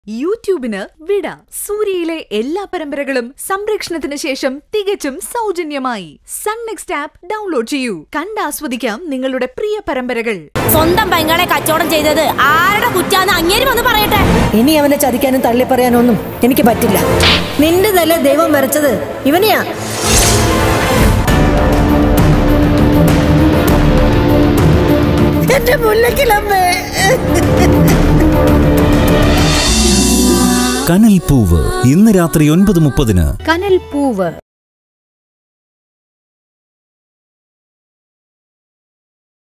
യൂട്യൂബിന് വിട സൂര്യയിലെ എല്ലാ പരമ്പരകളും സംരക്ഷണത്തിന് ശേഷം തികച്ചും സൗജന്യമായി സൺ നെക്സ്റ്റ് ആപ്പ് ഡൗൺലോഡ് ചെയ്യൂ കണ്ടാസ്വദിക്കാം നിങ്ങളുടെ പ്രിയ പരമ്പരകൾ സ്വന്തം പെങ്ങളെ കച്ചവടം ചെയ്തത് ആരുടെ കുറ്റാന്ന് അങ്ങേര് വന്ന് പറയട്ടെ ഇനി അവനെ ചതിക്കാനും തള്ളിപ്പറയാനൊന്നും എനിക്ക് പറ്റില്ല നിന്റെ തല ദൈവം വരച്ചത് ഇവനെയാ എന്റെ മുല്ലക്കിലമ്മേ കനൽ പൂവ് ഇന്ന് രാത്രി ഒൻപത് മുപ്പതിന് കനൽ പൂവ്